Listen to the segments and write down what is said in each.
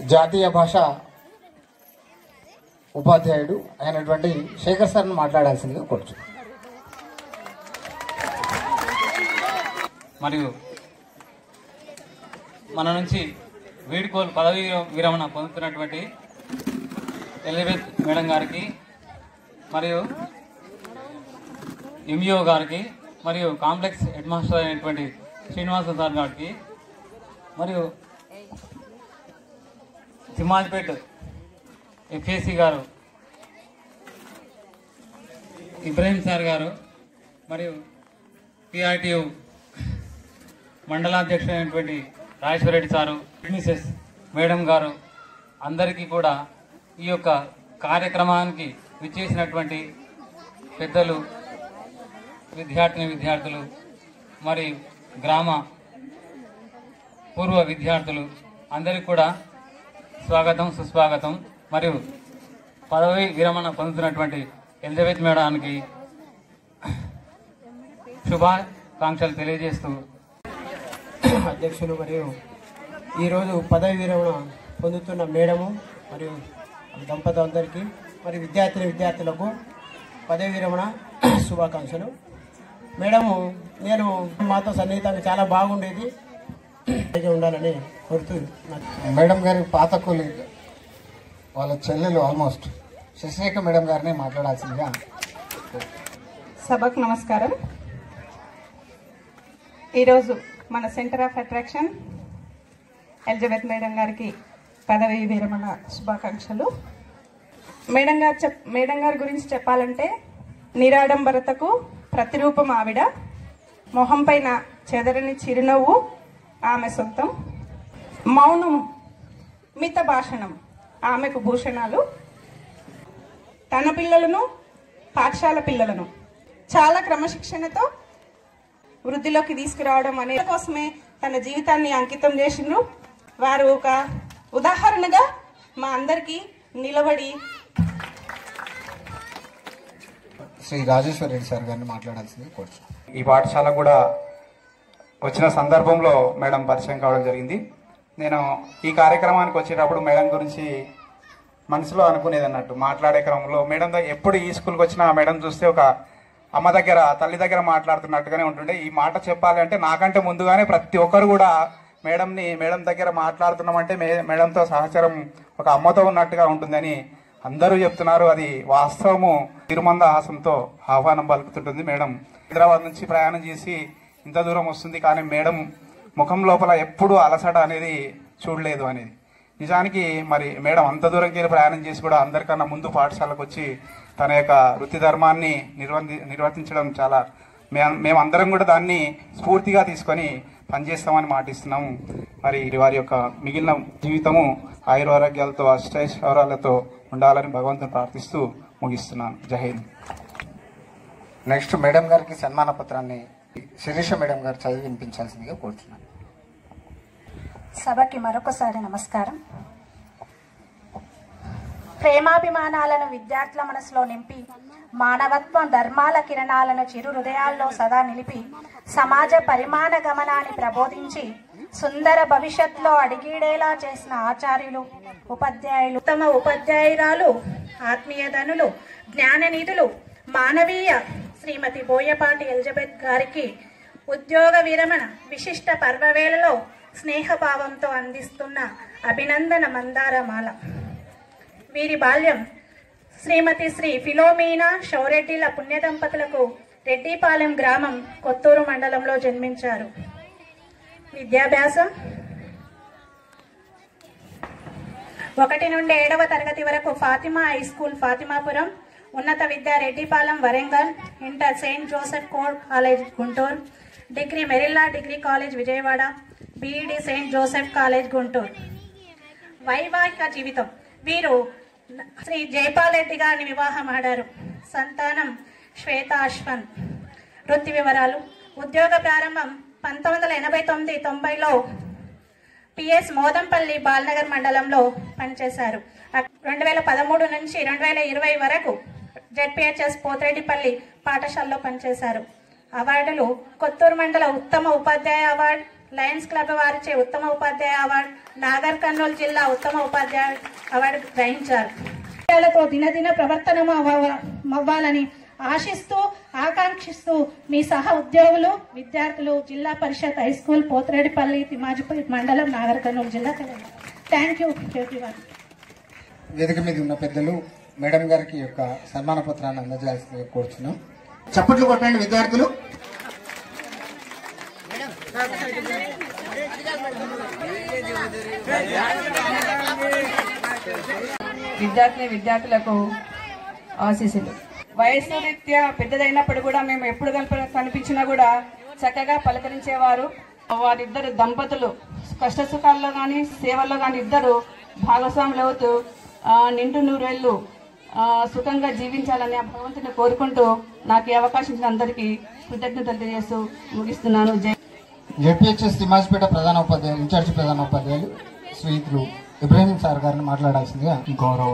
జాతీయ భాష ఉపాధ్యాయుడు అయినటువంటి శేఖర్ సార్ని మాట్లాడాల్సిందిగా కోరుచున్నాను మరియు మన నుంచి వీడ్కోలు పదవి విరమణ పొందుతున్నటువంటి ఎలిజబెత్ మేడం గారికి మరియు ఎంఈఓ గారికి మరియు కాంప్లెక్స్ హెడ్ మాస్టర్ అయినటువంటి శ్రీనివాస సార్ గారికి మరియు తిమ్మాజిపేట్ ఎఫ్ఏసి గారు ఇబ్రహీం సార్ గారు మరియు పిఆర్టీయు మండలాధ్యక్షుడైనటువంటి రాజేశ్వరరెడ్డి సారు మిసెస్ మేడం గారు అందరికీ కూడా ఈ యొక్క కార్యక్రమానికి విచ్చేసినటువంటి పెద్దలు విద్యార్థిని విద్యార్థులు మరి గ్రామ పూర్వ విద్యార్థులు అందరికీ కూడా స్వాగతం సుస్వాగతం మరియు పదవి విరమణ పొందుతున్నటువంటి ఎలిజబెత్ మేడానికి శుభాకాంక్షలు తెలియజేస్తూ అధ్యక్షులు మరియు ఈరోజు పదవి విరమణ పొందుతున్న మేడము మరియు దంపతులందరికీ మరియు విద్యార్థిని విద్యార్థులకు పదవి విరమణ శుభాకాంక్షలు మేడము నేను మాతో సన్నిహితంగా చాలా బాగుండేది ఇలాగే ఉండాలని కోరుతూ నాకు మేడం గారి పాత కొలీగ్ వాళ్ళ చెల్లెలు ఆల్మోస్ట్ శశిరేఖ మేడం గారిని మాట్లాడాల్సిందిగా సభకు నమస్కారం ఈరోజు మన centre of attraction Elizabeth madam గారికి పదవి విరమణ శుభాకాంక్షలు మేడం గారు చెప్ మేడం గారి గురించి చెప్పాలంటే నిరాడంబరతకు ప్రతిరూపం ఆవిడ మొహం పైన చెదరని చిరునవ్వు ఆమె సొంతం మౌనం మిత భాషణం ఆమెకు భూషణాలు తన పిల్లలను పాఠశాల పిల్లలను చాలా క్రమశిక్షణతో వృద్ధిలోకి తీసుకురావడం అనే కోసమే తన జీవితాన్ని అంకితం చేసిండ్రు వారు ఒక ఉదాహరణగా మా అందరికీ నిలబడి శ్రీ రాజేశ్వర రెడ్డి సార్ గారిని మాట్లాడాల్సిందిగా కోరుచున్నాను ఈ పాఠశాల కూడా వచ్చిన సందర్భంలో మేడం పరిచయం కావడం జరిగింది నేను ఈ కార్యక్రమానికి వచ్చేటప్పుడు మేడం గురించి మనసులో అనుకునేది అన్నట్టు మాట్లాడే క్రమంలో మేడం దగ్గర ఎప్పుడు ఈ స్కూల్కి వచ్చినా ఆ మేడం చూస్తే ఒక అమ్మ దగ్గర తల్లి దగ్గర మాట్లాడుతున్నట్టుగానే ఉంటుండే ఈ మాట చెప్పాలి అంటే నాకంటే ముందుగానే ప్రతి ఒక్కరు కూడా మేడంని మేడం దగ్గర మాట్లాడుతున్నామంటే మే మేడంతో సహచరం ఒక అమ్మతో ఉన్నట్టుగా ఉంటుందని అందరూ చెప్తున్నారు అది వాస్తవము తిరుమంద హాసంతో ఆహ్వానం పలుకుతుంటుంది మేడం హైదరాబాద్ నుంచి ప్రయాణం చేసి ఇంత దూరం వస్తుంది కానీ మేడం ముఖం లోపల ఎప్పుడు అలసట అనేది చూడలేదు అనేది నిజానికి మరి మేడం అంత దూరంకి వెళ్ళి ప్రయాణం చేసి కూడా అందరికన్నా ముందు పాఠశాలకు వచ్చి తన యొక్క వృత్తి ధర్మాన్ని నిర్వర్తి నిర్వర్తించడం చాలా మే- మేమందరం కూడా దాన్ని స్ఫూర్తిగా తీసుకొని పనిచేస్తామని మాటిస్తున్నాము మరి వారి యొక్క మిగిలిన జీవితము ఆయురారోగ్యాలతో అష్టైశ్వర్యాలతో ఉండాలని భగవంతుని ప్రార్థిస్తూ ముగిస్తున్నాను జై హింద్ నెక్స్ట్ మేడం గారికి సన్మాన పత్రాన్ని శిరీష మేడం గారు చదివి వినిపించాల్సిందిగా కోరుతున్నాను సభకి మరొకసారి నమస్కారం ప్రేమాభిమానాలను విద్యార్థుల మనసులో నింపి మానవత్వం ధర్మాల కిరణాలను చిరు హృదయాల్లో సదా నిలిపి సమాజ పరిమాణ గమనాన్ని ప్రబోధించి సుందర భవిష్యత్తులో అడిగిడేలా చేసిన ఆచార్యులు ఉపాధ్యాయులు ఉత్తమ ఉపాధ్యాయురాలు ఆత్మీయధనులు జ్ఞాననిధులు మానవీయ శ్రీమతి బోయపాటి ఎలిజబెత్ గారికి ఉద్యోగ విరమణ విశిష్ట పర్వవేళలో స్నేహభావంతో అందిస్తున్న అభినందన మందారమాల వీరి బాల్యం శ్రీమతి శ్రీ ఫిలోమీనా షౌరెడ్డిల పుణ్య దంపతులకు రెడ్డిపాలెం గ్రామం కొత్తూరు మండలంలో జన్మించారు విద్యాభ్యాసం ఒకటి నుండి ఏడవ తరగతి వరకు ఫాతిమా హై స్కూల్ ఫాతిమాపురం ఉన్నత విద్య Reddipalem Warangal inter saint Joseph కోడ్ కాలేజ్ గుంటూరు డిగ్రీ మెరిల్లా degree college Vijayawada BEd saint Joseph college Guntur వైవాహిక జీవితం వీరు శ్రీ జైపాల్ రెడ్డి గారిని వివాహం ఆడారు సంతానం శ్వేత అశ్వన్ వృత్తి వివరాలు ఉద్యోగ ప్రారంభం పంతొమ్మిది వందల ఎనభై తొమ్మిది తొంభైలో పిఎస్ మోదంపల్లి బాలనగర్ మండలంలో పనిచేశారు రెండు వేల పదమూడు నుంచి రెండు వేల ఇరవై వరకు జెడ్పిహెచ్ఎస్ పోతిరెడ్డిపల్లి పాఠశాలలో పనిచేశారు అవార్డులు కొత్తూరు మండల ఉత్తమ ఉపాధ్యాయ అవార్డు లయన్స్ క్లబ్ వారిచే ఉత్తమ ఉపాధ్యాయ అవార్డు నాగర్ కర్నూలు జిల్లా ఉత్తమ ఉపాధ్యాయ అవార్డు గ్రహించారు విషయాలతో దినదిన ప్రవర్తన అవ్వాలని ఆశిస్తూ ఆకాంక్షిస్తూ మీ సహ ఉద్యోగులు విద్యార్థులు జిల్లా పరిషత్ హై స్కూల్ పోతిరెడ్డిపల్లి తిమాజిపల్లి మండలం నాగర్ కర్నూలు జిల్లా తెలంగాణ థ్యాంక్ యూ ఎవ్రీవన్ వేదిక మీద ఉన్న పెద్దలు మేడం గారికి ఈ యొక్క సన్మాన పత్రాన్ని అందజేయాల్సిందిగా కోరుచున్నాం చప్పట్లు కొట్టండి విద్యార్థులు విద్యార్థిని విద్యార్థులకు ఆశీస్సులు వయస్సు రీత్యా పెద్దదైనప్పుడు కూడా మేము ఎప్పుడు కల్ప కనిపించినా కూడా చక్కగా పలకరించేవారు వారిద్దరు దంపతులు కష్ట సుఖాల్లో కానీ సేవల్లో కానీ ఇద్దరు భాగస్వాములు అవుతూ ఆ, నిండు నూరేళ్లు ఆ, సుఖంగా జీవించాలని ఆ భగవంతుని కోరుకుంటూ నాకు ఈ అవకాశం ఇచ్చిన అందరికీ కృతజ్ఞతలు తెలియజేస్తూ ముగిస్తున్నాను జై జెడ్పిహెచ్ఎస్ తిమాజ్పేట ప్రధాన ఉపాధ్యాయులు ఇన్ఛార్జి ప్రధాన ఉపాధ్యాయులు శ్రీయుతులు ఇబ్రహీం సార్ గారిని మాట్లాడాల్సిందిగా గౌరవ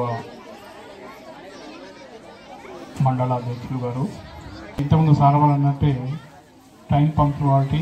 మండల అధ్యక్షులు గారు ఇంతకుముందు సార్ వాళ్ళు అన్నట్టే time punctuality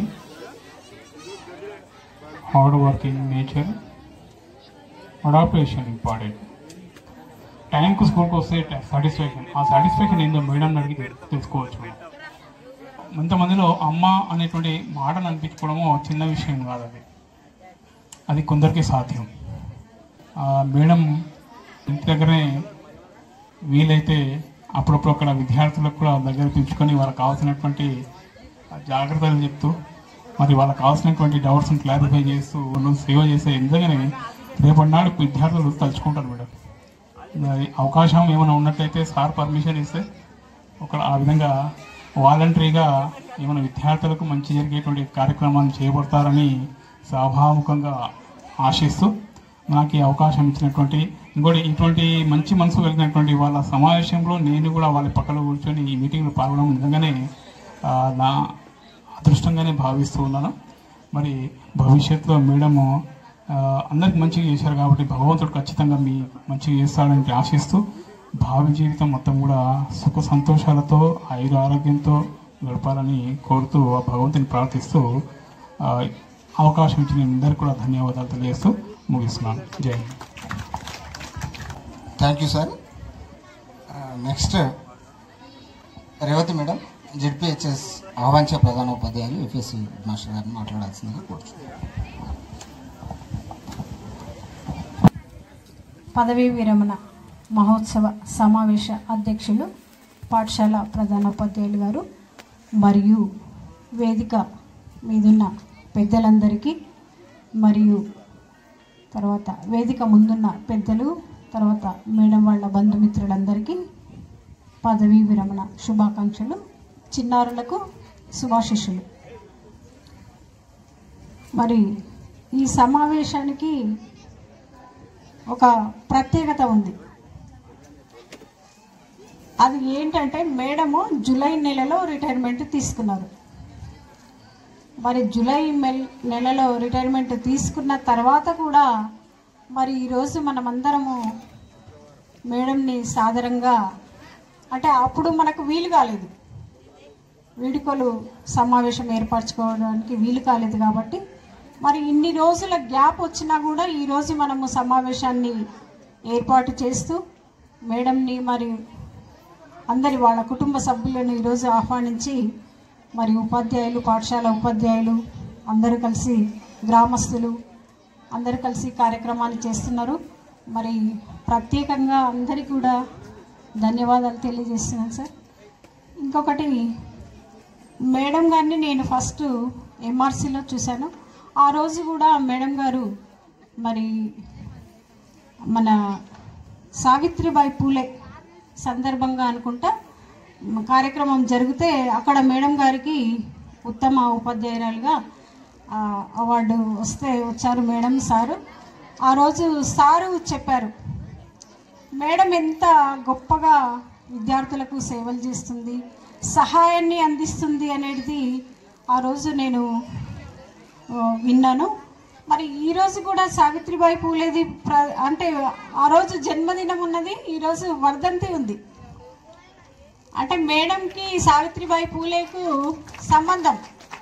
hard working nature adaptation important టైంకు స్కూల్కి వస్తే సాటిస్ఫాక్షన్ ఆ సాటిస్ఫాక్షన్ ఏందో మేడం అడిగి తెలుసుకోవచ్చు మనం ఇంతమందిలో అమ్మ అనేటువంటి మాటను అనిపించుకోవడము చిన్న విషయం కాదు అది అది కొందరికి సాధ్యం ఆ మేడం ఇంటి దగ్గరనే వీలైతే అప్పుడప్పుడు అక్కడ విద్యార్థులకు కూడా దగ్గర పిలుచుకొని వాళ్ళకి కావాల్సినటువంటి జాగ్రత్తలు చెప్తూ మరి వాళ్ళకి కావాల్సినటువంటి డౌట్స్ని క్లారిఫై చేస్తూ నువ్వు సేవ చేసే నిజంగానే రేపటి నాడు విద్యార్థులు తలుచుకుంటారు మేడం మరి అవకాశం ఏమైనా ఉన్నట్లయితే సార్ పర్మిషన్ ఇస్తే ఒక ఆ విధంగా వాలంటరీగా ఏమైనా విద్యార్థులకు మంచి జరిగేటువంటి కార్యక్రమాలు చేపడతారని స్వాభావికంగా ఆశిస్తూ నాకు ఈ అవకాశం ఇచ్చినటువంటి ఇంకోటి ఇటువంటి మంచి మనసు కలిగినటువంటి వాళ్ళ సమావేశంలో నేను కూడా వాళ్ళ పక్కన కూర్చొని ఈ మీటింగ్లో పాల్గొనడం నిజంగానే ఆ, నా అదృష్టంగానే భావిస్తూ ఉన్నాను మరి భవిష్యత్తులో మేడము ఆ, అందరికి మంచిగా చేశారు కాబట్టి భగవంతుడు ఖచ్చితంగా మీ మంచిగా చేస్తాడని ఆశిస్తూ భావి జీవితం మొత్తం కూడా సుఖ సంతోషాలతో ఆయుర ఆరోగ్యంతో గడపాలని కోరుతూ ఆ భగవంతుని ప్రార్థిస్తూ ఆ, అవకాశం ఇచ్చిన అందరికీ కూడా ధన్యవాదాలు తెలియజేస్తూ ముగిస్తున్నాను Jai Hind thank you sir next Revathi madam ZPHS ఆహ్వానించ ప్రధాన ఉపాధ్యాయులు ఎఫ్ఎస్సి మాస్టర్ గారిని మాట్లాడాల్సిందిగా కోరుచున్నాం పదవీ విరమణ మహోత్సవ సమావేశ అధ్యక్షులు పాఠశాల ప్రధానోపాధ్యాయులు గారు మరియు వేదిక మీదున్న పెద్దలందరికీ మరియు తర్వాత వేదిక ముందున్న పెద్దలు తర్వాత మేడం వాళ్ళ బంధుమిత్రులందరికీ పదవీ విరమణ శుభాకాంక్షలు చిన్నారులకు శుభాశిష్యులు మరి ఈ సమావేశానికి ఒక ప్రత్యేకత ఉంది అది ఏంటంటే మేడము జూలై నెలలో రిటైర్మెంట్ తీసుకున్నారు మరి జూలై మెల్- నెలలో రిటైర్మెంట్ తీసుకున్న తర్వాత కూడా మరి ఈరోజు మనమందరము మేడంని సాదరంగా అంటే అప్పుడు మనకు వీలు కాలేదు వీడుకోలు సమావేశం ఏర్పరచుకోవడానికి వీలు కాలేదు కాబట్టి మరి ఇన్ని రోజుల గ్యాప్ వచ్చినా కూడా ఈరోజు మనము సమావేశాన్ని ఏర్పాటు చేస్తూ మేడంని మరి అందరి వాళ్ళ కుటుంబ సభ్యులను ఈరోజు ఆహ్వానించి మరి ఉపాధ్యాయులు పాఠశాల ఉపాధ్యాయులు అందరూ కలిసి గ్రామస్తులు అందరూ కలిసి కార్యక్రమాన్ని చేస్తున్నారు మరి ప్రత్యేకంగా అందరికీ కూడా ధన్యవాదాలు తెలియజేస్తున్నాను సార్ ఇంకొకటి మేడం గారిని నేను ఫస్ట్ ఎంఆర్సీలో చూశాను ఆ రోజు కూడా మేడం గారు మరి మన సావిత్రిబాయి పూలే సందర్భంగా అనుకుంటా మ- కార్యక్రమం జరిగితే అక్కడ మేడం గారికి ఉత్తమ ఉపాధ్యాయురాలుగా ఆ, అవార్డు వస్తే వచ్చారు మేడం సారు ఆ రోజు సారు చెప్పారు మేడం ఎంత గొప్పగా విద్యార్థులకు సేవలు చేస్తుంది సహాయాన్ని అందిస్తుంది అనేది ఆ రోజు నేను ఆ, విన్నాను మరి ఈ రోజు కూడా సావిత్రిబాయి పూలేది ప్ర అంటే ఆ రోజు జన్మదినం ఉన్నది ఈరోజు వర్ధంతి ఉంది అంటే మేడంకి సావిత్రిబాయి పూలేకు సంబంధం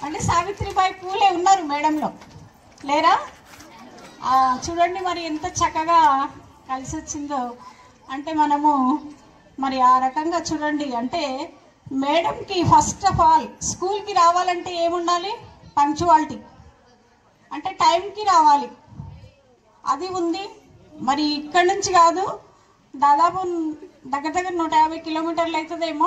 అంటే సావిత్రిబాయి పూలే ఉన్నారు మేడంలో లేరా ఆ, చూడండి మరి ఎంత చక్కగా కలిసి వచ్చిందో అంటే మనము మరి ఆ రకంగా చూడండి అంటే మేడంకి ఫస్ట్ ఆఫ్ ఆల్ స్కూల్కి రావాలంటే ఏముండాలి పంక్చువాలిటీ అంటే టైంకి రావాలి అది ఉంది మరి ఇక్కడి నుంచి కాదు దాదాపు దగ్గర దగ్గర నూట యాభై కిలోమీటర్లు అవుతుందేమో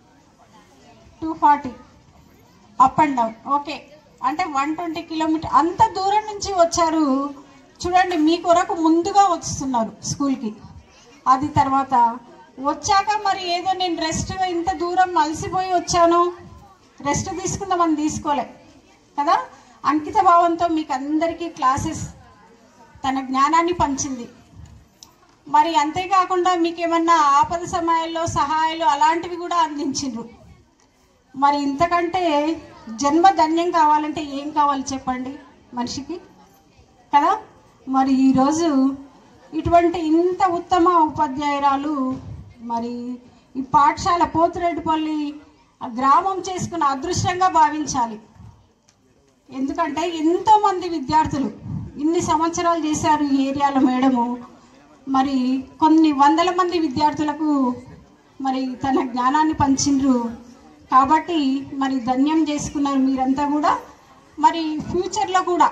two forty up and down okay అంటే వన్ ట్వంటీ కిలోమీటర్ అంత దూరం నుంచి వచ్చారు చూడండి మీ కొరకు ముందుగా వస్తున్నారు స్కూల్కి అది తర్వాత వచ్చాక మరి ఏదో నేను రెస్ట్ ఇంత దూరం అలసిపోయి వచ్చాను రెస్ట్ తీసుకుందామని తీసుకోలే కదా అంకిత భావంతో మీకు అందరికీ క్లాసెస్ తన జ్ఞానాన్ని పంచింది మరి అంతేకాకుండా మీకు ఏమన్నా ఆపద సమయాల్లో సహాయాలు అలాంటివి కూడా అందించిండ్రు మరి ఇంతకంటే జన్మ ధన్యం కావాలంటే ఏం కావాలి చెప్పండి మనిషికి కదా మరి ఈరోజు ఇటువంటి ఇంత ఉత్తమ ఉపాధ్యాయురాలు మరి ఈ పాఠశాల పోతురెడ్డిపల్లి ఆ గ్రామం చేసుకున్న అదృష్టంగా భావించాలి ఎందుకంటే ఎంతో మంది విద్యార్థులు ఇన్ని సంవత్సరాలు చేశారు ఈ ఏరియాలో మేడము మరి కొన్ని వందల మంది విద్యార్థులకు మరి తన జ్ఞానాన్ని పంచిండ్రు కాబట్టి మరి ధన్యం చేసుకున్నారు మీరంతా కూడా మరి ఫ్యూచర్లో కూడా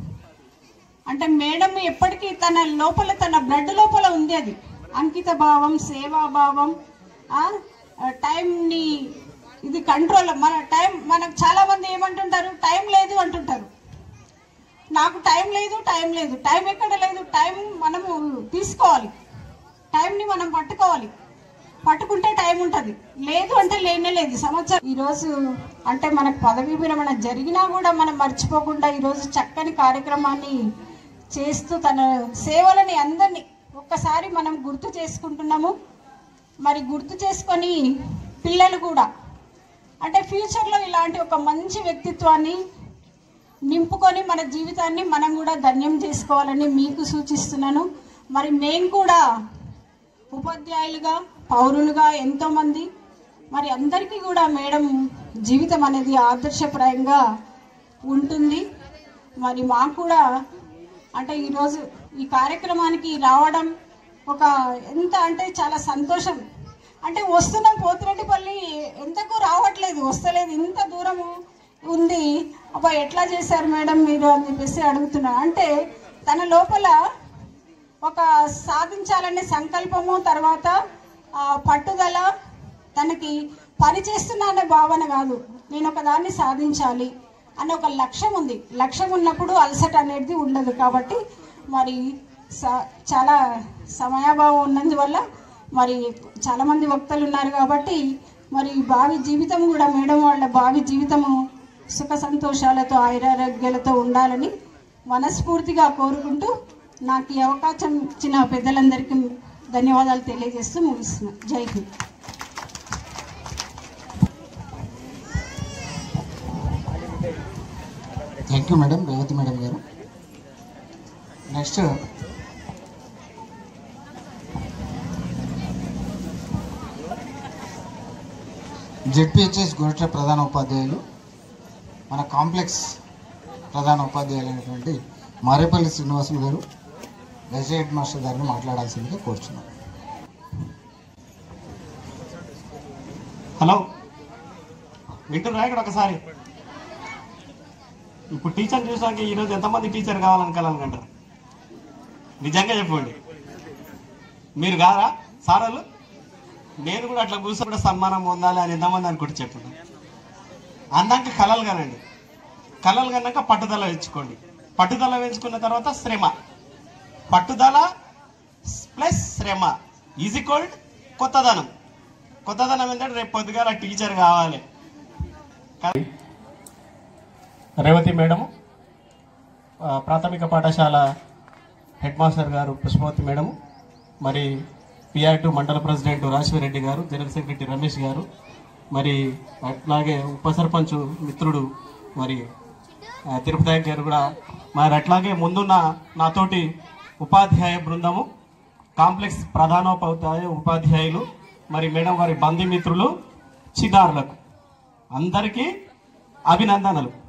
అంటే మేడం ఎప్పటికీ తన లోపల తన బ్లడ్ లోపల ఉంది అది అంకిత భావం సేవాభావం ఆ, టైంని ఇది కంట్రోల్ మన టైం మనకు చాలా మంది ఏమంటుంటారు టైం లేదు అంటుంటారు నాకు టైం లేదు టైం లేదు టైం ఎక్కడ లేదు టైం మనము తీసుకోవాలి టైంని మనం పట్టుకోవాలి పట్టుకుంటే టైం ఉంటుంది లేదు అంటే లేనే లేదు సంవత్సరం ఈరోజు అంటే మనకు పదవీ విరమణ జరిగినా కూడా మనం మర్చిపోకుండా ఈరోజు చక్కని కార్యక్రమాన్ని చేస్తూ తన సేవలని అందరినీ ఒక్కసారి మనం గుర్తు చేసుకుంటున్నాము మరి గుర్తు చేసుకొని పిల్లలు కూడా అంటే ఫ్యూచర్లో ఇలాంటి ఒక మంచి వ్యక్తిత్వాన్ని నింపుకొని మన జీవితాన్ని మనం కూడా ధన్యం చేసుకోవాలని మీకు సూచిస్తున్నాను మరి మేము కూడా ఉపాధ్యాయులుగా పౌరులుగా ఎంతోమంది మరి అందరికీ కూడా మేడం జీవితం అనేది ఆదర్శప్రాయంగా ఉంటుంది మరి మాకు కూడా అంటే ఈరోజు ఈ కార్యక్రమానికి రావడం ఒక ఎంత అంటే చాలా సంతోషం అంటే వస్తున్నాం పోతిరెడ్డిపల్లి ఎంతకు రావట్లేదు వస్తలేదు ఇంత దూరము ఉంది అబ్బా ఎట్లా చేశారు మేడం మీరు అని చెప్పేసి అడుగుతున్నా అంటే తన లోపల ఒక సాధించాలనే సంకల్పము తర్వాత ఆ, పట్టుదల తనకి పని చేస్తున్నా అనే భావన కాదు నేను ఒక దాన్ని సాధించాలి అనే ఒక లక్ష్యం ఉంది లక్ష్యం ఉన్నప్పుడు అలసట అనేది ఉండదు కాబట్టి మరి స- చాలా సమయాభావం ఉన్నందువల్ల మరి చాలా మంది వక్తలు ఉన్నారు కాబట్టి మరి భావి జీవితం కూడా మేడం వాళ్ళ భావి జీవితము సుఖ సంతోషాలతో ఆయురారోగ్యాలతో ఉండాలని మనస్ఫూర్తిగా కోరుకుంటూ నాకు ఈ అవకాశం ఇచ్చిన పెద్దలందరికీ ధన్యవాదాలు తెలియజేస్తూ ముగిస్తున్నాను Jai Hind thank you madam Revathi madam గారు నెక్స్ట్ జెడ్పిహెచ్ఎస్ గోరట ప్రధాన ఉపాధ్యాయులు మన కాంప్లెక్స్ ప్రధాన ఉపాధ్యాయులు అయినటువంటి మారేపల్లి శ్రీనివాసులు గారు రెసిడెంట్ మాస్టర్ గారిని మాట్లాడాల్సిందిగా కోరుచున్నాను హలో వింటున్నా ఇక్కడ ఒకసారి ఇప్పుడు టీచర్ చూసాక ఈరోజు ఎంతమంది టీచర్ కావాలనుకోవాలనుకుంటారు నిజంగా చెప్పండి మీరు కాదా సారాలు నేను కూడా అట్లా కూర్చొని కూడా సన్మానం పొందాలి అని ఎంతమంది అనుకుంటే చెప్పండి అందాక కళలు కనండి కళలు కన్నాక పట్టుదల పెంచుకోండి పట్టుదల పెంచుకున్న తర్వాత శ్రమ పట్టుదల ప్లస్ శ్రమ ఈజ్ ఈక్వల్డ్ కొత్తదనం కొత్తదనం ఏంటంటే రేపు పొద్దుగాల టీచర్ కావాలి రేవతి మేడం ఆ, ప్రాథమిక పాఠశాల హెడ్ మాస్టర్ గారు పుష్పవతి మేడం మరి పిఆర్ టూ మండల ప్రెసిడెంట్ రాజశేఖరెడ్డి గారు జనరల్ సెక్రటరీ రమేష్ గారు మరి అట్లాగే ఉప సర్పంచ్ మిత్రుడు మరి ఆ, తిరుపతి గారు కూడా మరి అట్లాగే ముందున్న నాతోటి ఉపాధ్యాయ బృందము కాంప్లెక్స్ ప్రధానోపాధ్యాయ ఉపాధ్యాయులు మరి మేడం వారి బంధుమిత్రులు చిన్నారులకు అందరికీ అభినందనలు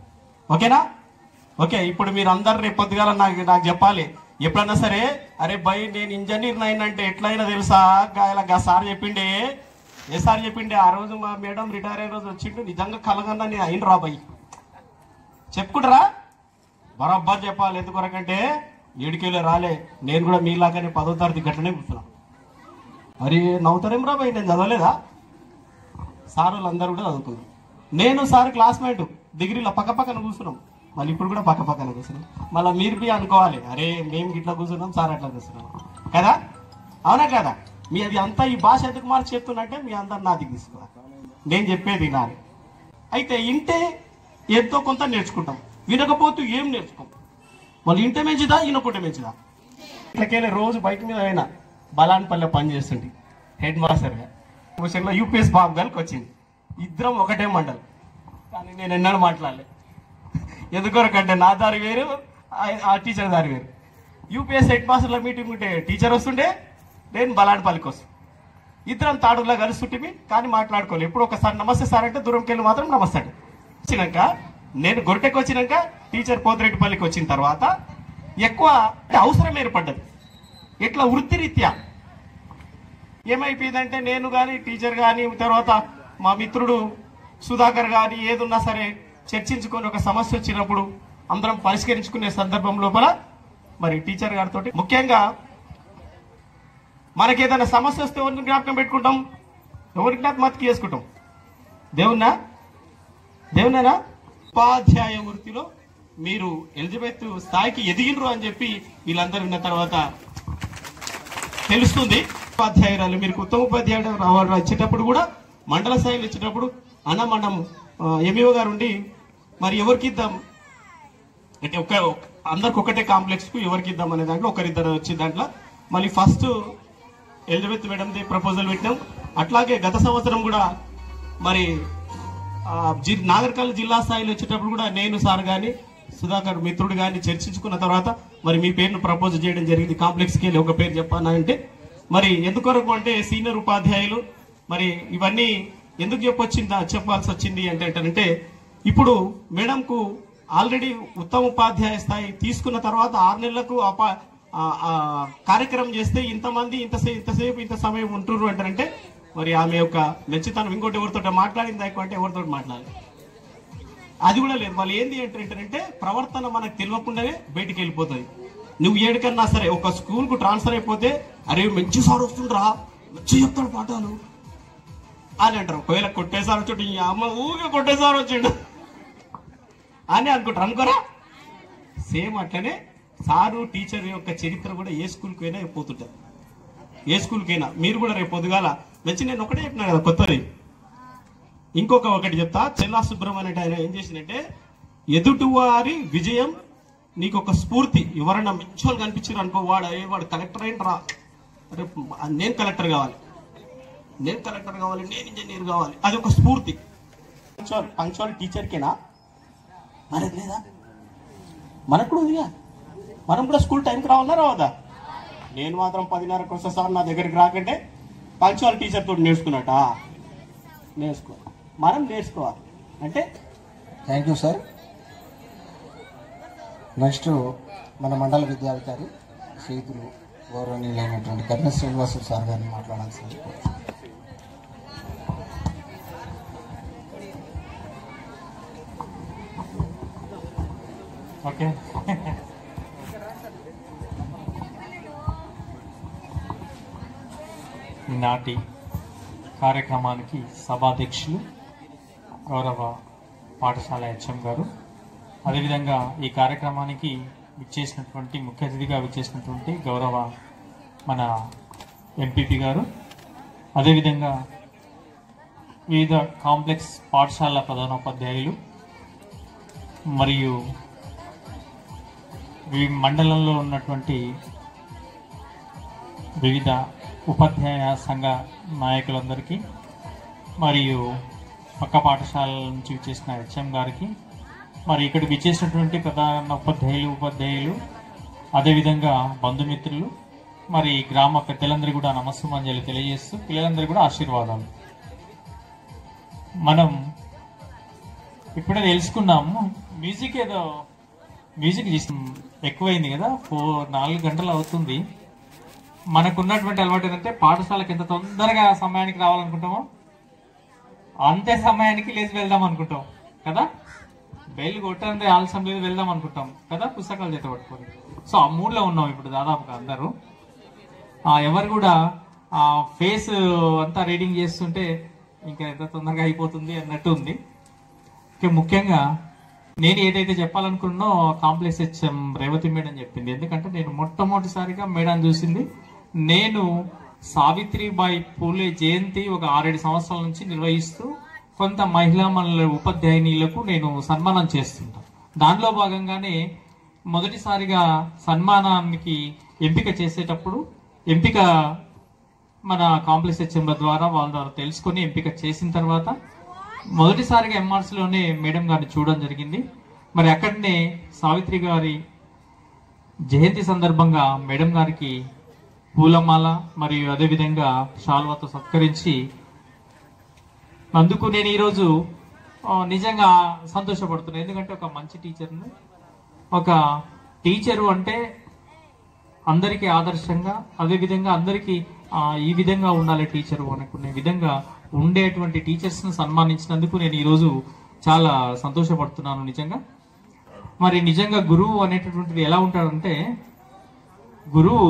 ఓకేనా ఓకే ఇప్పుడు మీరు అందరు రేపు పొద్దుగాల నాకు నాకు చెప్పాలి ఎప్పుడన్నా సరే అరే భయ్ నేను ఇంజనీర్ అయినంటే ఎట్లయినా తెలుసా గాయల గా సార్ చెప్పిండే ఏ సార్ చెప్పిండే ఆ రోజు మా మేడం రిటైర్ అయిన రోజు వచ్చిండు నిజంగా కలగన్నా నేను అయిన రా భయ్ చెప్పుకుంటారా బరాబర్ చెప్పాలి ఎందుకొరకంటే ఏడుకేలే రాలే నేను కూడా మీలాగానే పదో తరగతి గట్లనే కూర్చున్నా మరి నవ్వుతారేం రా భయ్ నేను చదవలేదా సార్ వాళ్ళందరూ కూడా చదువుకున్నారు నేను సార్ క్లాస్మేట్ డిగ్రీలో పక్క పక్కన కూర్చున్నాం మళ్ళీ ఇప్పుడు కూడా పక్క పక్కన కూర్చున్నాం మళ్ళీ మీరు బి అనుకోవాలి అరే మేము ఇట్లా కూర్చున్నాం సార్ అట్లా కూర్చున్నాం కదా అవునా కదా మీ అది అంతా ఈ భాష ఎందుకు మార్చి చెప్తున్నట్టే మీ అందరు నాది తీసుకోవాలి నేను చెప్పేది నాది అయితే ఇంటే ఎంతో కొంత నేర్చుకుంటాం వినకపోతూ ఏం నేర్చుకోం వాళ్ళు ఇంటే మంచిదా ఈయనకుంటే మంచిదా ఇట్లకెళ్ళి రోజు బైక్ మీద అయినా బలాన్పల్లె పని చేస్తుంటే హెడ్ మాస్టర్గా క్వశ్చన్లో యూపీఎస్ బాబు గారికి వచ్చింది ఇద్దరం ఒకటే మండలి కానీ నేను ఎన్నడూ మాట్లాడలే ఎందుకొరకంటే నా దారి వేరు ఆ- ఆ టీచర్ దారి వేరు యూపీఎస్ హెడ్ మాస్టర్ల మీటింగ్ ఉంటే టీచర్ వస్తుండే నేను బలాన్పల్లికి వస్తాను ఇద్దరం తాడులా కలుస్తుంటే కానీ మాట్లాడుకోవాలి ఎప్పుడు ఒకసారి నమస్తే సార్ అంటే దూరంకి వెళ్ళి మాత్రం నమస్తే అండి. వచ్చినాక నేను గొరటెకి వచ్చినాక టీచర్ పోతిరెడ్డిపల్లికి వచ్చిన తర్వాత ఎక్కువ అవసరం ఏర్పడ్డది ఇట్లా వృత్తిరీత్యా ఏమైపోయిందంటే నేను కానీ టీచర్ కానీ తర్వాత మా మిత్రుడు సుధాకర్ కానీ ఏదున్నా సరే చర్చించుకొని ఒక సమస్య వచ్చినప్పుడు అందరం పరిష్కరించుకునే సందర్భం లోపల మరి టీచర్ గారితో ముఖ్యంగా మనకి ఏదైనా సమస్య వస్తే ఎవరిని జ్ఞాపకం పెట్టుకుంటాం ఎవరి జ్ఞాపకం చేసుకుంటాం దేవున్నా దేవునేనా ఉపాధ్యాయ వృత్తిలో మీరు ఎలిజబెత్ స్థాయికి ఎదిగినరు అని చెప్పి వీళ్ళందరూ విన్న తర్వాత తెలుస్తుంది ఉపాధ్యాయురాలు మీరు ఉత్తమ ఉపాధ్యాయుడు రావాలి వచ్చేటప్పుడు కూడా మండల స్థాయిలో ఇచ్చేటప్పుడు అన్న మనం ఎంఈఓ గారు ఉండి మరి ఎవరికి ఇద్దాం అంటే ఒక ఒక- అందరికి ఒకటే కాంప్లెక్స్ కు ఎవరికి ఇద్దాం అనే దాంట్లో ఒకరిద్దరు వచ్చే దాంట్లో మళ్ళీ ఫస్ట్ ఎలిజబెత్ మేడంది ప్రపోజల్ పెట్టినాం అట్లాగే గత సంవత్సరం కూడా మరి ఆ, జి- నాగరికల్ జిల్లా స్థాయిలో వచ్చేటప్పుడు కూడా నేను సార్ గాని సుధాకర్ మిత్రుడు గాని చర్చించుకున్న తర్వాత మరి మీ పేరును ప్రపోజ్ చేయడం జరిగింది కాంప్లెక్స్కి వెళ్ళి ఒక పేరు చెప్పాను అంటే మరి ఎందుకొరకు అంటే సీనియర్ ఉపాధ్యాయులు మరి ఇవన్నీ ఎందుకు చెప్పొచ్చిందా చెప్పాల్సి వచ్చింది అంటే అంటే ఇప్పుడు మేడంకు ఆల్రెడీ ఉత్తమ ఉపాధ్యాయ స్థాయి తీసుకున్న తర్వాత ఆరు నెలలకు అపా ఆ- ఆ కార్యక్రమం చేస్తే ఇంతమంది ఇంతసేపు ఇంతసేపు ఇంత సమయం ఉంటున్నారు అంటారంటే మరి ఆమె యొక్క మెచ్చితనం ఇంకోటి ఎవరితో మాట్లాడింది ఎక్కువ అంటే ఎవరితో మాట్లాడాలి అది కూడా లేదు వాళ్ళు ఏంది ఏంటంటే ప్రవర్తన మనకు తెలియకుండానే బయటికి వెళ్ళిపోతుంది నువ్వు ఏడికన్నా సరే ఒక స్కూల్ కు ట్రాన్స్ఫర్ అయిపోతే అరే మంచి సార్ వస్తుండ్రా మంచి చెప్తాడు పాఠాలు అని అంటారు ఒకవేళ కొట్టేసారి వచ్చాడు ఈ అమ్మ ఊగే కొట్టేసారి వచ్చిండు అని అనుకుంటారు అనుకోరా సేమ్ అట్లనే సారు టీచర్ యొక్క చరిత్ర కూడా ఏ స్కూల్కి అయినా పోతుంటారు ఏ స్కూల్కి అయినా మీరు కూడా రేపు పొద్దుగాల మంచి నేను ఒకటే చెప్పినా కదా కొత్తది ఇంకొక ఒకటి చెప్తా చెల్లా సుబ్రహ్మణ్యం ఆయన ఏం చేసిందంటే ఎదుటివారి విజయం నీకు ఒక స్ఫూర్తి ఎవరైనా మంచోళ్ళు కనిపించారు అనుకో వాడు అయ్యే వాడు కలెక్టర్ అయిన రా అరే నేను కలెక్టర్ కావాలి నేను కలెక్టర్ కావాలి నేను ఇంజనీర్ కావాలి అది ఒక స్ఫూర్తి పంక్చువల్ పంక్చువల్ టీచర్కేనా మరి లేదా మనకు కూడా ఉందిగా మనం కూడా స్కూల్ టైంకి రావాలా రావద్దా నేను మాత్రం పదిన్నరకు వస్తా సార్ నా దగ్గరికి రాకంటే పంక్చువల్ టీచర్ తోటి నేర్చుకున్నట నేర్చుకో మనం నేర్చుకోవాలి అంటే థ్యాంక్ యూ సార్ నెక్స్ట్ మన మండల విద్యాధికారి శ్రీతులు గౌరవనీయులైనటువంటి కర్ణ శ్రీనివాసు సార్ గారిని మాట్లాడాల్సింది ఓకే ఈనాటి కార్యక్రమానికి సభాధ్యక్షులు గౌరవ పాఠశాల హెచ్ఎం గారు అదేవిధంగా ఈ కార్యక్రమానికి విచ్చేసినటువంటి ముఖ్య అతిథిగా విచ్చేసినటువంటి గౌరవ మన ఎంపీపీ గారు అదేవిధంగా వివిధ కాంప్లెక్స్ పాఠశాల ప్రధానోపాధ్యాయులు మరియు ఈ మండలంలో ఉన్నటువంటి వివిధ ఉపాధ్యాయ సంఘ నాయకులందరికీ మరియు పక్క పాఠశాలల నుంచి విచ్చేసిన హెచ్ఎం గారికి మరి ఇక్కడికి విచ్చేసినటువంటి ప్రధాన ఉపాధ్యాయులు ఉపాధ్యాయులు అదేవిధంగా బంధుమిత్రులు మరి గ్రామ పెద్దలందరికీ కూడా నమస్సుమంజలి తెలియజేస్తూ పిల్లలందరికీ కూడా ఆశీర్వాదాలు మనం ఇప్పుడే తెలుసుకున్నాము మ్యూజిక్ ఏదో మ్యూజిక్ చేసి ఎక్కువైంది కదా ఫోర్ నాలుగు గంటలు అవుతుంది మనకున్నటువంటి అలవాటు ఏంటంటే పాఠశాలకు ఎంత తొందరగా సమయానికి రావాలనుకుంటామో అంతే సమయానికి లేచి వెళ్దాం అనుకుంటాం కదా బెల్ కొట్టండి ఆలస్యం లేదు వెళ్దాం అనుకుంటాం కదా పుస్తకాలు చేత పట్టుకొని సో ఆ మూడ్లో ఉన్నాం ఇప్పుడు దాదాపుగా అందరూ ఆ, ఎవరు కూడా ఆ ఫేస్ అంతా రీడింగ్ చేస్తుంటే ఇంకా ఎంత తొందరగా అయిపోతుంది అన్నట్టు ఉంది ఇక ముఖ్యంగా నేను ఏదైతే చెప్పాలనుకున్నానో కాంప్లెక్స్ హెచ్ఎం రేవతి మేడం చెప్పింది ఎందుకంటే నేను మొట్టమొదటిసారిగా మేడం చూసింది నేను సావిత్రిబాయి పూలే జయంతి ఒక ఆరేడు సంవత్సరాల నుంచి నిర్వహిస్తూ కొంత మహిళా మనల ఉపాధ్యాయునిలకు నేను సన్మానం చేస్తుంటాను దానిలో భాగంగానే మొదటిసారిగా సన్మానానికి ఎంపిక చేసేటప్పుడు ఎంపిక మన కాంప్లెక్స్ హెచ్ఎంల ద్వారా వాళ్ళ ద్వారా తెలుసుకొని ఎంపిక చేసిన తర్వాత మొదటిసారిగా MRC లోనే మేడం గారిని చూడడం జరిగింది మరి అక్కడనే సావిత్రి గారి జయంతి సందర్భంగా మేడం గారికి పూలమాల మరియు అదేవిధంగా శాల్వాతో సత్కరించి అందుకు నేను ఈరోజు ఆ, నిజంగా సంతోషపడుతున్నాను ఎందుకంటే ఒక మంచి టీచర్ను ఒక టీచరు అంటే అందరికీ ఆదర్శంగా అదే విధంగా అందరికీ ఆ, ఈ విధంగా ఉండాలి టీచరు అనుకునే విధంగా ఉండేటువంటి టీచర్స్ ను సన్మానించినందుకు నేను ఈరోజు చాలా సంతోషపడుతున్నాను నిజంగా మరి నిజంగా గురువు అనేటటువంటిది ఎలా ఉంటాడంటే గురువు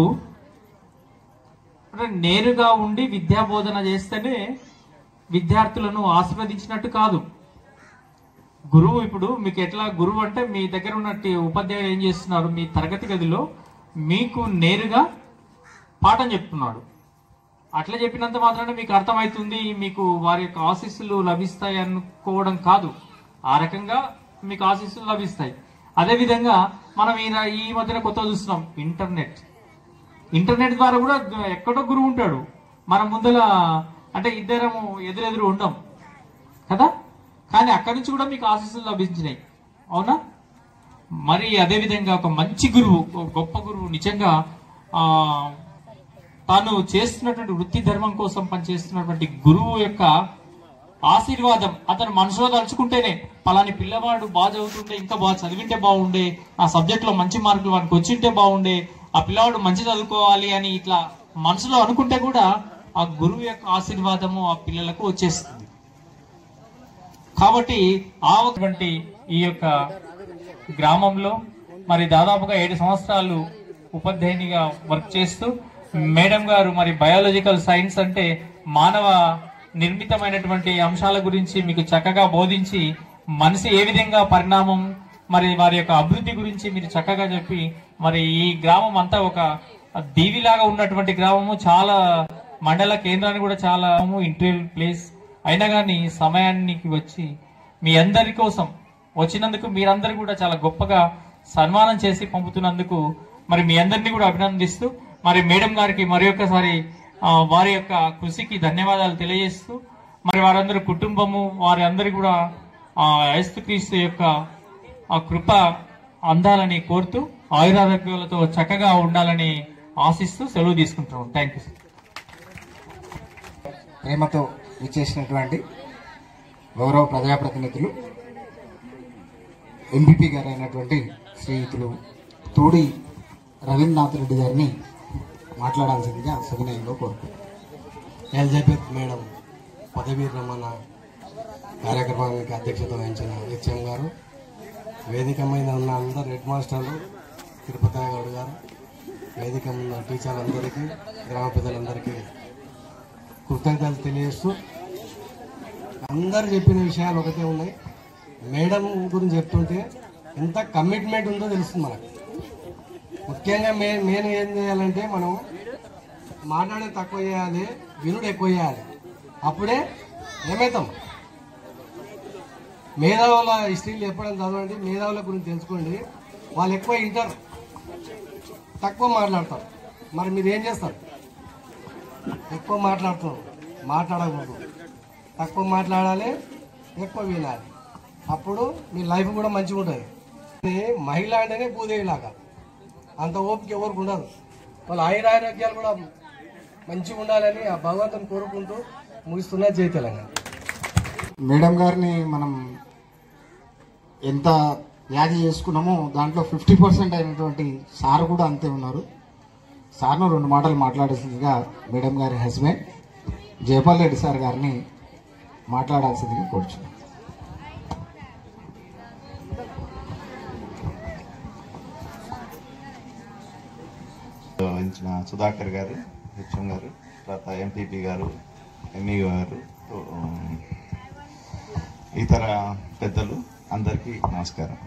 అంటే నేరుగా ఉండి విద్యా బోధన చేస్తేనే విద్యార్థులను ఆశీర్వదించినట్టు కాదు గురువు ఇప్పుడు మీకు ఎట్లా గురువు అంటే మీ దగ్గర ఉన్నట్టు ఉపాధ్యాయులు ఏం చేస్తున్నారు మీ తరగతి గదిలో మీకు నేరుగా పాఠం చెప్తున్నాడు అట్లా చెప్పినంత మాత్రాన మీకు అర్థమవుతుంది మీకు వారి యొక్క ఆశీస్సులు లభిస్తాయి అనుకోవడం కాదు ఆ రకంగా మీకు ఆశీస్సులు లభిస్తాయి అదే విధంగా మనం ఈ ఈ మధ్యన కొత్త చూస్తున్నాం ఇంటర్నెట్ ఇంటర్నెట్ ద్వారా కూడా ఎక్కడో గురువు ఉంటాడు మన ముందల అంటే ఇద్దరము ఎదురెదురు ఉండం కదా కానీ అక్కడి నుంచి కూడా మీకు ఆశీస్సులు లభించినాయి అవునా మరి అదే విధంగా ఒక మంచి గురువు ఒక గొప్ప గురువు నిజంగా ఆ తాను చేస్తున్నటువంటి వృత్తి ధర్మం కోసం పనిచేస్తున్నటువంటి గురువు యొక్క ఆశీర్వాదం అతను మనసులో తలుచుకుంటేనే పలాని పిల్లవాడు బాగా చదువుతుంటే ఇంకా బాగా చదివింటే బాగుండే ఆ సబ్జెక్ట్ లో మంచి మార్కులు వానికి వచ్చింటే బాగుండే ఆ పిల్లవాడు మంచి చదువుకోవాలి అని ఇట్లా మనసులో అనుకుంటే కూడా ఆ గురువు యొక్క ఆశీర్వాదము ఆ పిల్లలకు వచ్చేస్తుంది కాబట్టి ఆ ఒకటి ఈ యొక్క గ్రామంలో మరి దాదాపుగా ఏడు సంవత్సరాలు ఉపాధ్యాయునిగా వర్క్ చేస్తూ మేడం గారు మరి బయాలజికల్ సైన్స్ అంటే మానవ నిర్మితమైనటువంటి అంశాల గురించి మీకు చక్కగా బోధించి మనిషి ఏ విధంగా పరిణామం మరి వారి యొక్క అభివృద్ధి గురించి మీరు చక్కగా చెప్పి మరి ఈ గ్రామం అంతా ఒక దీవిలాగా ఉన్నటువంటి గ్రామము చాలా మండల కేంద్రాన్ని కూడా చాలా ఇంటర్వ్యూ ప్లేస్ అయినా కానీ సమయానికి వచ్చి మీ అందరి కోసం వచ్చినందుకు మీరందరూ కూడా చాలా గొప్పగా సన్మానం చేసి పంపుతున్నందుకు మరి మీ అందరినీ కూడా అభినందిస్తూ మరి మేడం గారికి మరి ఒక్కసారి ఆ, వారి యొక్క కృషికి ధన్యవాదాలు తెలియజేస్తూ మరి వారందరూ కుటుంబము వారి అందరి కూడా ఆ యేసుక్రీస్తు యొక్క ఆ కృప అందాలని కోరుతూ ఆయురారోగ్యాలతో చక్కగా ఉండాలని ఆశిస్తూ సెలవు తీసుకుంటున్నాం థ్యాంక్ యూ ప్రేమతో విచ్చేసినటువంటి గౌరవ ప్రజాప్రతినిధులు ఎంపీపీ గారు అయినటువంటి శ్రీయుతులు తోడి రవీంద్రనాథ్ రెడ్డి గారిని మాట్లాడాల్సిందిగా సవినయంలో కోరుతున్నాను ఎలిజబెత్ మేడం పదవీ రమణ కార్యక్రమానికి అధ్యక్షత వహించిన హెచ్ఎం గారు వేదిక మీద ఉన్న అందరు హెడ్ మాస్టర్లు తిరుపతి గౌడ్ గారు వేదిక మీద ఉన్న టీచర్లందరికీ గ్రామ పెద్దలందరికీ కృతజ్ఞతలు తెలియజేస్తూ అందరు చెప్పిన విషయాలు ఒకటే ఉన్నాయి మేడం గురించి చెప్తుంటే ఎంత కమిట్మెంట్ ఉందో తెలుస్తుంది మనకు ముఖ్యంగా మే మెయిన్ ఏం చేయాలంటే మనం మాట్లాడే తక్కువ చేయాలి వినుడు ఎక్కువ చేయాలి అప్పుడే ఏమవుతాం మేధావుల హిస్టరీలు ఎప్పుడైనా చదవండి మేధావుల గురించి తెలుసుకోండి వాళ్ళు ఎక్కువ వింటారు తక్కువ మాట్లాడతారు మరి మీరు ఏం చేస్తారు ఎక్కువ మాట్లాడుతున్నారు మాట్లాడకూడదు తక్కువ మాట్లాడాలి ఎక్కువ వినాలి అప్పుడు మీ లైఫ్ కూడా మంచిగా ఉంటుంది ఇది మహిళ అంటేనే భూదేవిలాగా అంత ఓపిక ఎవరికి ఉండదు వాళ్ళ ఆయురారోగ్యాలు కూడా మంచిగా ఉండాలని ఆ భగవంతుని కోరుకుంటూ ముగిస్తున్నా జై తెలంగాణ మేడం గారిని మనం ఎంత యాది చేసుకున్నామో దాంట్లో ఫిఫ్టీ పర్సెంట్ అయినటువంటి సార్ కూడా అంతే ఉన్నారు సార్ను రెండు మాటలు మాట్లాడాల్సిందిగా మేడం గారి హస్బెండ్ జయపాల్ రెడ్డి సార్ గారిని మాట్లాడాల్సిందిగా కోరుచున్నాను వహించిన సుధాకర్ గారు హెచ్ఎం గారు తర్వాత ఎంపీపీ గారు ఎంఈ గారు ఉమ్, ఇతర పెద్దలు అందరికీ నమస్కారం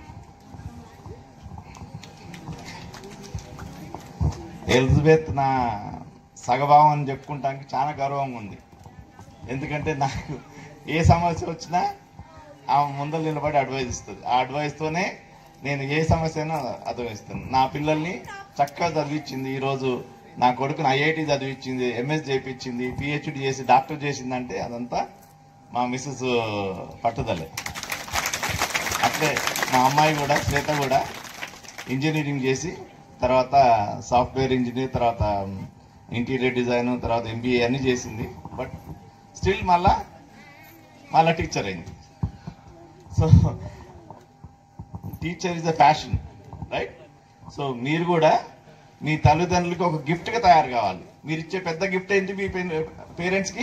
ఎలిజబెత్ నా సగభావం అని చెప్పుకుంటానికి చాలా గర్వంగా ఉంది ఎందుకంటే నాకు ఏ సమస్య వచ్చినా ఆమె ముందర నిలబడి అడ్వైజ్ ఇస్తుంది ఆ అడ్వైస్తోనే నేను ఏ సమస్య అయినా అర్థమిస్తాను నా పిల్లల్ని చక్కగా చదివించింది ఈరోజు నా కొడుకుని ఐఐటి చదివించింది ఎంఎస్ చేయించింది పిహెచ్డి చేసి డాక్టర్ చేసిందంటే అదంతా మా మిస్సెస్ పట్టుదలే అట్లే మా అమ్మాయి కూడా శ్వేత కూడా ఇంజనీరింగ్ చేసి తర్వాత సాఫ్ట్వేర్ ఇంజనీర్ తర్వాత ఇంటీరియర్ డిజైన్ తర్వాత ఎంబీఏ అన్ని చేసింది బట్ స్టిల్ మళ్ళా మళ్ళా టీచర్ అయింది so teacher is a fashion right so మీరు కూడా మీ తల్లిదండ్రులకి ఒక గిఫ్ట్గా తయారు కావాలి మీరు ఇచ్చే పెద్ద గిఫ్ట్ ఏంటి మీ పేరెంట్స్కి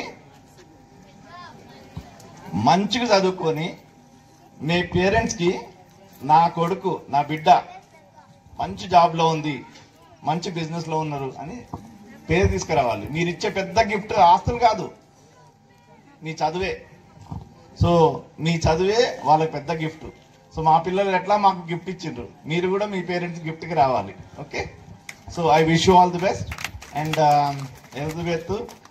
మంచిగా చదువుకొని మీ పేరెంట్స్కి నా కొడుకు నా బిడ్డ మంచి జాబ్లో ఉంది మంచి బిజినెస్లో ఉన్నారు అని పేరు తీసుకురావాలి మీరు ఇచ్చే పెద్ద గిఫ్ట్ ఆస్తులు కాదు మీ చదువే సో మీ చదువే వాళ్ళకి పెద్ద గిఫ్ట్ సో మా పిల్లలు ఎట్లా మాకు గిఫ్ట్ ఇచ్చిండ్రు మీరు కూడా మీ పేరెంట్స్ గిఫ్ట్కి రావాలి okay so I wish you all the best and Elizabeth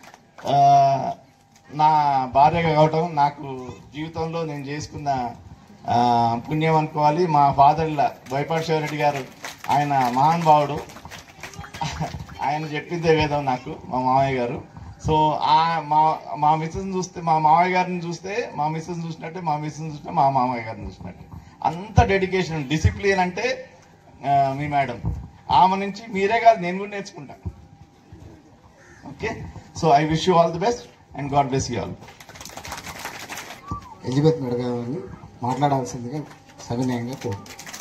నా భార్య కావటం నాకు జీవితంలో నేను చేసుకున్న ఆ, పుణ్యం అనుకోవాలి మా ఫాదర్ల బైపాటి శివరెడ్డి గారు ఆయన మహానుభావుడు ఆయన చెప్పిందే వేదం నాకు మా మామయ్య గారు సో ఆ మా మా మిస్సెస్ చూస్తే మా మామయ్య గారిని చూస్తే మా మిస్సెస్ చూసినట్టే మా మిస్సెస్ చూసినా మా మామయ్య గారిని చూసినట్టే అంత డెడికేషన్ డిసిప్లిన్ అంటే ఆ, మీ మేడం ఆమె నుంచి మీరే కాదు నేను కూడా నేర్చుకుంటా okay so I wish you all the best and God bless you all Elizabeth madam గారిని మాట్లాడాల్సిందిగా సవినయంగా కోరు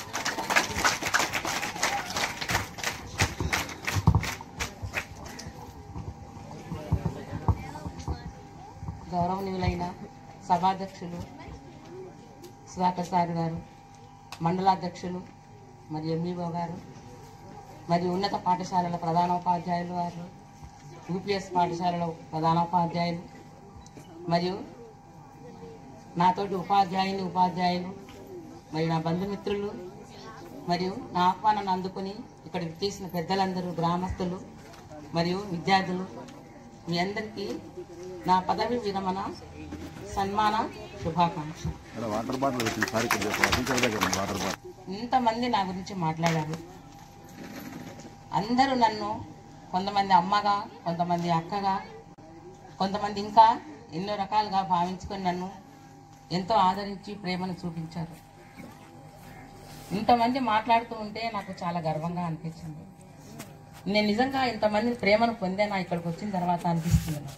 గౌరవనీయులైన సభాధ్యక్షులు సుధాకర్ సార్ గారు మండలాధ్యక్షులు మరియు ఎంఈఓ గారు మరియు ఉన్నత పాఠశాలల ప్రధానోపాధ్యాయులు వారు యూపీఎస్ పాఠశాలలో ప్రధానోపాధ్యాయులు మరియు నాతోటి ఉపాధ్యాయుని ఉపాధ్యాయులు మరియు నా బంధుమిత్రులు మరియు నా ఆహ్వానాన్ని అందుకుని ఇక్కడికి చేసిన పెద్దలందరూ గ్రామస్తులు మరియు విద్యార్థులు మీ అందరికీ నా పదవి విరమణ సన్మాన శుభాకాంక్ష వాటర్ బాటిల్ వచ్చింది సార్ ఇక్కడ టీచర్ దగ్గర ఉంది వాటర్ బాటిల్ ఇంతమంది నా గురించి మాట్లాడారు అందరూ నన్ను కొంతమంది అమ్మగా కొంతమంది అక్కగా కొంతమంది ఇంకా ఎన్నో రకాలుగా భావించుకొని నన్ను ఎంతో ఆదరించి ప్రేమను చూపించారు ఇంతమంది మాట్లాడుతూ ఉంటే నాకు చాలా గర్వంగా అనిపించింది నేను నిజంగా ఇంతమంది ప్రేమను పొందానా ఇక్కడికి వచ్చిన తర్వాత అనిపిస్తుంది నాకు.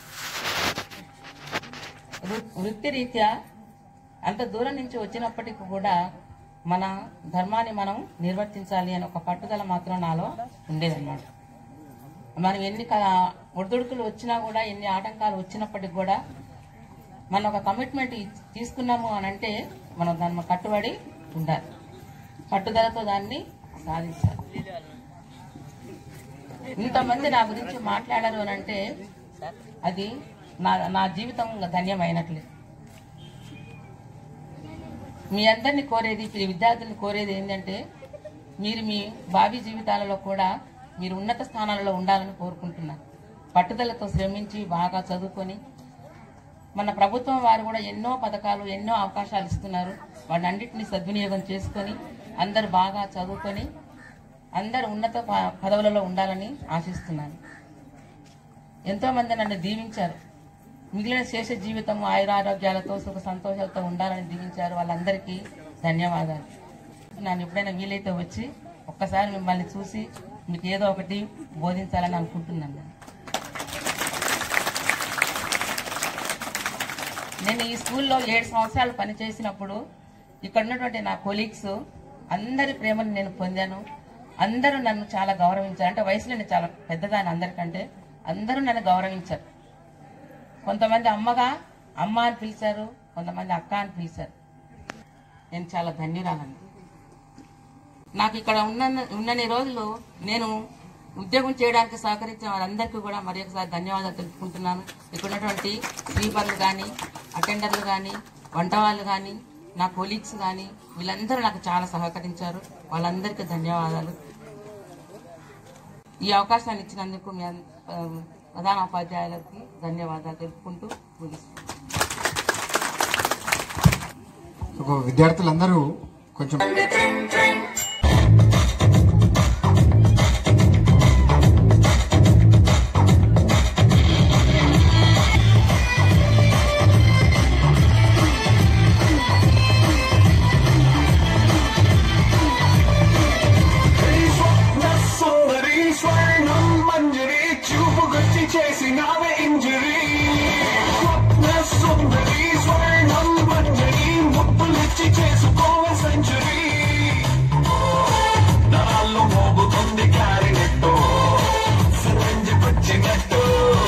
వృ- వృత్తిరీత్యా అంత దూరం నుంచి వచ్చినప్పటికీ కూడా మన ధర్మాన్ని మనం నిర్వర్తించాలి అని ఒక పట్టుదల మాత్రం నాలో ఉండేదన్నమాట మనం ఎన్ని క- ఒడిదుడుకులు వచ్చినా కూడా ఎన్ని ఆటంకాలు వచ్చినప్పటికి కూడా మనం ఒక కమిట్మెంట్ ఇచ్- తీసుకున్నాము అని అంటే మనం దాని కట్టుబడి ఉండాలి పట్టుదలతో దాన్ని సాధించాలి ఇంతమంది నా గురించి మాట్లాడారు అని అంటే అది నా నా జీవితం ధన్యమైనట్లే మీ అందరిని కోరేది మీ విద్యార్థుల్ని కోరేది ఏంటంటే మీరు మీ భావి జీవితాలలో కూడా మీరు ఉన్నత స్థానాలలో ఉండాలని కోరుకుంటున్నాను పట్టుదలతో శ్రమించి బాగా చదువుకొని మన ప్రభుత్వం వారు కూడా ఎన్నో పథకాలు ఎన్నో అవకాశాలు ఇస్తున్నారు వాటన్నిటిని సద్వినియోగం చేసుకొని అందరు బాగా చదువుకొని అందరు ఉన్నత ప- పదవులలో ఉండాలని ఆశిస్తున్నాను ఎంతో మంది నన్ను దీవించారు మిగిలిన శేష జీవితం ఆయురారోగ్యాలతో సుఖ సంతోషాలతో ఉండాలని దీవించారు వాళ్ళందరికీ ధన్యవాదాలు నన్ను ఎప్పుడైనా వీలైతే వచ్చి ఒక్కసారి మిమ్మల్ని చూసి మీకు ఏదో ఒకటి బోధించాలని అనుకుంటున్నాను నేను. నేను ఈ స్కూల్లో ఏడు సంవత్సరాలు పనిచేసినప్పుడు ఇక్కడ ఉన్నటువంటి నా కొలీగ్స్ అందరి ప్రేమను నేను పొందాను అందరూ నన్ను చాలా గౌరవించారు అంటే వయసులో నేను చాలా పెద్దదాన్ని అందరికంటే అందరూ నన్ను గౌరవించారు కొంతమంది అమ్మగా అమ్మ అని పిలిచారు కొంతమంది అక్క అని పిలిచారు నేను చాలా ధన్యురాలండి నాకు ఇక్కడ ఉన్న ఉన్నన్ని రోజులు నేను ఉద్యోగం చేయడానికి సహకరించిన వారందరికీ కూడా మరి ఒకసారి ధన్యవాదాలు తెలుపుకుంటున్నాను ఇక్కడ ఉన్నటువంటి స్వీపర్లు కానీ అటెండర్లు కానీ వంట వాళ్ళు కానీ నా కొలీగ్స్ కానీ వీళ్ళందరూ నాకు చాలా సహకరించారు వాళ్ళందరికీ ధన్యవాదాలు ఈ అవకాశాన్ని ఇచ్చినందుకు మీ అన్- ఆ, ప్రధాన ఉపాధ్యాయులకి ధన్యవాదాలు తెలుపుకుంటూ ముగిస్తున్నాను ఒక విద్యార్థులందరూ కొంచెం సుందరి స్వర్ణం మంజరి చూపు గుర్తి చేసినావే ఇంజరీ స్వప్న సుందరి స్వర్ణం మంజరి ముప్పులిచ్చి చేసుకోవే సెంచరీ నాలో మోగుతుంది క్లారినెట్టు సిరంజి వచ్చినట్టు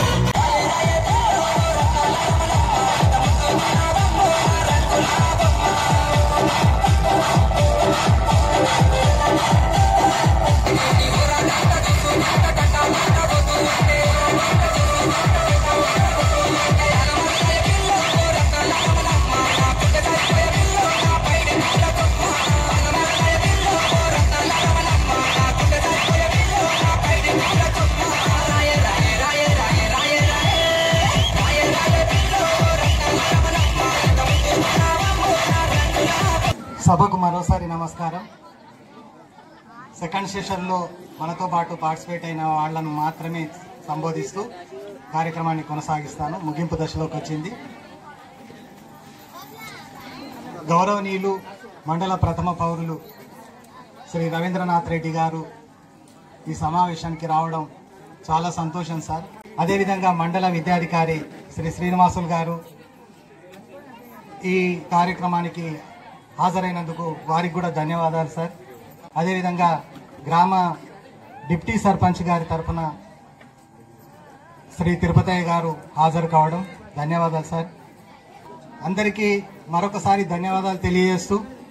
సభకు మరోసారి నమస్కారం సెకండ్ సెషన్లో మనతో పాటు పార్టిసిపేట్ అయిన వాళ్ళను మాత్రమే సంబోధిస్తూ కార్యక్రమాన్ని కొనసాగిస్తాను ముగింపు దశలోకి వచ్చింది గౌరవనీయులు మండల ప్రథమ పౌరులు శ్రీ రవీంద్రనాథ్ రెడ్డి గారు ఈ సమావేశానికి రావడం చాలా సంతోషం సార్ అదేవిధంగా మండల విద్యాధికారి శ్రీ శ్రీనివాసులు గారు ఈ కార్యక్రమానికి హాజరైనందుకు వారికి కూడా ధన్యవాదాలు సార్ అదేవిధంగా గ్రామ డిప్టీ సర్పంచ్ గారి తరఫున శ్రీ తిరుపతయ్య గారు హాజరు కావడం ధన్యవాదాలు సార్ అందరికీ మరొకసారి ధన్యవాదాలు తెలియజేస్తూ